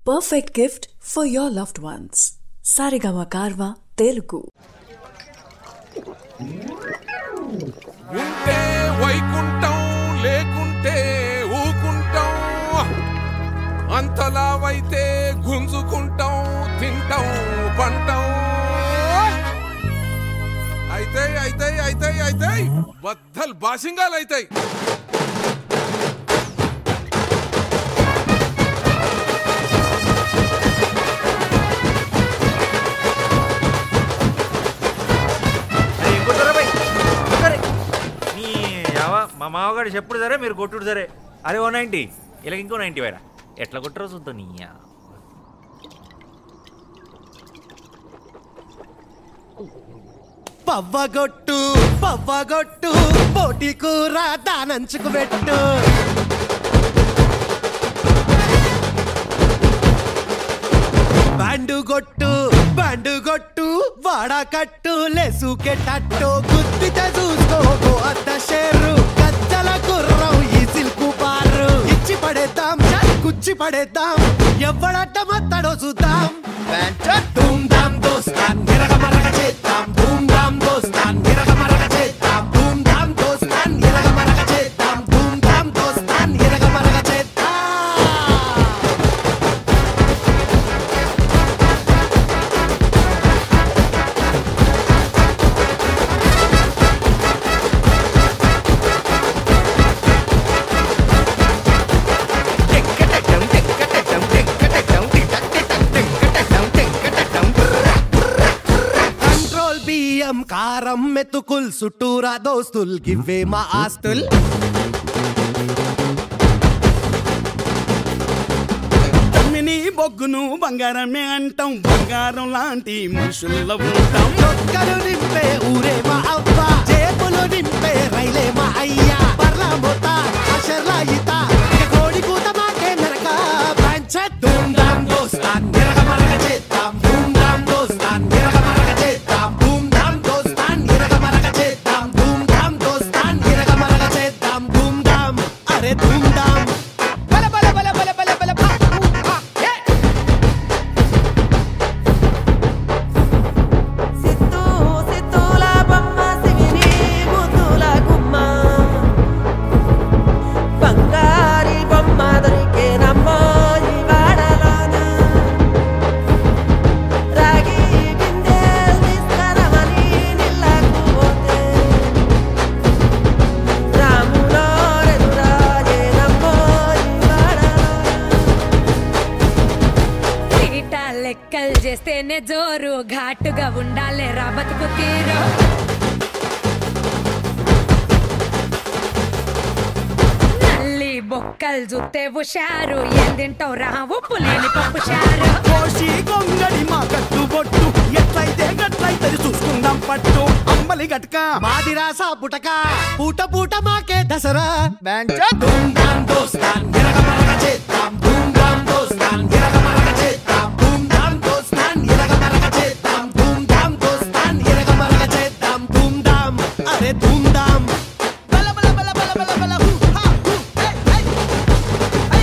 perfect gift for your loved ones. Sarigama Karva Telugu. ఉంటే వైకుంఠం లేకుంటే ఊకుంటాం అంతలావైతే గుంజుకుంటాం తింటాం పంటాం అయితే అయితే అయితే అయితే బద్దలు బాసింగాలు అయితాయి అరే, ఇంకోసారా బై? ఇంకోసారి. నీ యావ, మా మామగాడు చెప్పుడు సరే మీరు కొట్టుడు సరే అరే ఓ నైంటీ ఇలా ఇంకో నైంటీ వేరా ఎట్లా కొట్టరో చూద్దాం నీ యా. పవ్వగొట్టు పవ్వగొట్టు పోటీ కూర దానంచుకు పెట్టు బ్యాండు కొట్టు బ్యాండు కొట్టు వాడకట్టు లెసుకెట్టట్టు గుద్దితే చూసుకోబో అద్ద షేరు గజ్జల గుర్రం ఈ సిల్కు బారు ఇచ్చి పడేద్దాం చల్ కుచ్చి పడేద్దాం ఎవడట్ట మత్తడో చూద్దాం ధూమ్ ధామ్ దోస్తాన్ నిరగ మరగ చేద్దాం ధూమ్ ధామ్ దోస్తాన్ నిరగ మరగ చేద్దాం ధూమ్ ధామ్ దోస్తాన్ నిరగ మరగ చేద్దాం ధూమ్ ధామ్ దోస్తాన్ నిరగ మరగ చేద్దాం కంట్రోల్ బియ్యం కారం మెతుకుల్ చుట్టూరా దోస్తుల్ గివ్వే మా ఆస్తుల్ తమ్మిని బొగ్గును బంగారమే అంటాం బంగారం లాంటి మనుషుల్లో ఉంటాం చొక్కలు నింపే ఊరే మా అవ్వ జేబులు నింపే రైలే మా అయ్యా పర్ల మొత్త అషర్ల ఈత ఇక కోడి కూత మాకే నరక పంచత్ ధూమ్ ధామ్ దోస్తాన్ నిరగ మరగ చేద్దాం ధూమ్ ధామ్ దోస్తాన్ నిరగ మరగ చేద్దాం ధూమ్ ధామ్ దోస్తాన్ నిరగ మరగ చేద్దాం ధూమ్ ధామ్ దోస్తాన్ నిరగ మరగ చేద్దాం ధూమ్ ధామ్ అరే ధూమ్ ధామ్ బల బల బల బల బల బల భా, ఊ, ఆ, ఏ. సిత్తూ సిత్తూల బొమ్మ సివిరి ముద్దుల గుమ్మ బంగారి బొమ్మ దొరికే నమ్మోయి వాడలోన రాగి బిందెలు తీసుకురమని నిల్లకు పోతే రాములో రెదురాజే నమ్మోయి వాడలోన తీట లెక్కలు చేస్తేనే జోరు ఘాటుగా ఉండాలి రా బతుకు తీరు నల్లి బొక్కలు చూస్తే హుషారు ఏం తింటావు రా ఉప్పు లేని పప్పు షారు కోసి గొంగడి మా కట్టు బొట్టు ఎట్లయితే గట్లయితే చూసుకుందాం పట్టు అమ్మలి గట్క మాది రాసా పుటక పూట పూట మాకే దసరా ధూమ్ ధామ్ దోస్తాన్ నిరగ మరగ చేద్దాం ధూమ్ ధామ్ దోస్తాన్ నిరగ మరగ చేద్దాం ధూమ్ ధామ్ దోస్తాన్ నిరగ మరగ చేద్దాం ధూమ్ ధామ్ దోస్తాన్ నిరగ మరగ చేద్దాం ధూమ్ ధామ్ అరే ధూమ్ ధామ్ బల బల బల బల బల బల హూ హా who hey hey hey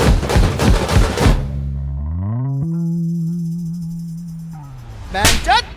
Manchester